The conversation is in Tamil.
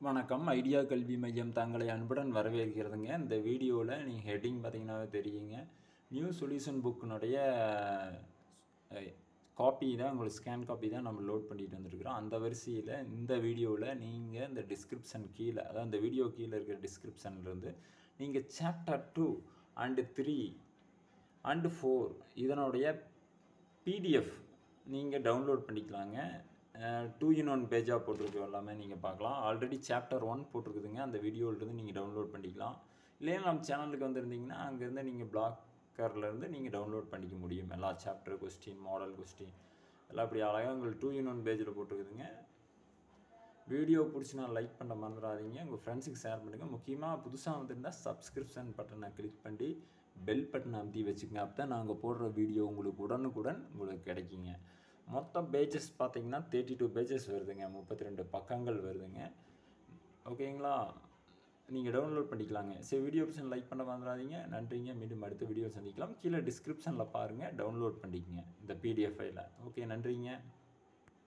வணக்கம் ஐடியா கல்வி மையம் தங்களை அன்புடன் வரவேற்கிறதுங்க இந்த வீடியோவில் நீங்கள் ஹெட்டிங் பார்த்தீங்கன்னாவே தெரியுங்க நியூ சொல்யூஷன் புக்கினுடைய காப்பி தான் உங்களுக்கு ஸ்கேன் காப்பி தான் நம்ம லோட் பண்ணிட்டு வந்திருக்கிறோம் அந்த வரிசையில் இந்த வீடியோவில் நீங்கள் இந்த டிஸ்கிரிப்ஷன் கீழே அதாவது இந்த வீடியோ கீழே இருக்கிற டிஸ்கிரிப்ஷன்லேருந்து நீங்கள் chapter two and three and four இதனுடைய பிடிஎஃப் நீங்கள் டவுன்லோட் பண்ணிக்கலாங்க டூ இன் ஒன் பேஜாக போட்டிருக்கு எல்லாமே நீங்கள் பார்க்கலாம் ஆல்ரெடி சாப்டர் ஒன் போட்டிருக்குதுங்க அந்த வீடியோவிலேருந்து நீங்கள் டவுன்லோட் பண்ணிக்கலாம் இல்லையா நம்ம சேனலுக்கு வந்திருந்தீங்கன்னா அங்கேருந்து நீங்கள் பிளாக்கர்லேருந்து நீங்கள் டவுன்லோட் பண்ணிக்க முடியும் எல்லா சாப்டர் கொஸ்டின் மாடல் கொஸ்டின் எல்லாம் அப்படி அழகாக உங்களுக்கு டூ இன் ஒன் பேஜில் போட்டிருக்குதுங்க வீடியோ பிடிச்சினா லைக் பண்ண மறந்துடாதீங்க உங்கள் ஃப்ரெண்ட்ஸுக்கு ஷேர் பண்ணுங்கள் முக்கியமாக புதுசாக வந்திருந்தால் சப்ஸ்கிரிப்ஷன் பட்டனை கிளிக் பண்ணி பெல் பட்டனை அமுத்தி வச்சுக்கோங்க அப்போ தான் நாங்கள் போடுற வீடியோ உங்களுக்கு உடனுக்குடன் உங்களுக்கு கிடைக்குங்க மொத்தம் பேஜஸ் பார்த்தீங்கன்னா தேர்ட்டி டூ பேஜஸ் வருதுங்க முப்பத்தி ரெண்டு பக்கங்கள் வருதுங்க ஓகேங்களா நீங்கள் டவுன்லோட் பண்ணிக்கலாங்க சரி வீடியோ ஆப்ஷன் லைக் பண்ண மறந்துடாதீங்க நன்றிங்க மீண்டும் அடுத்த வீடியோ சந்திக்கலாம் கீழே டிஸ்கிரிப்ஷனில் பாருங்கள் டவுன்லோட் பண்ணிக்கங்க இந்த பிடிஎஃப் ஃபைலை ஓகே நன்றிங்க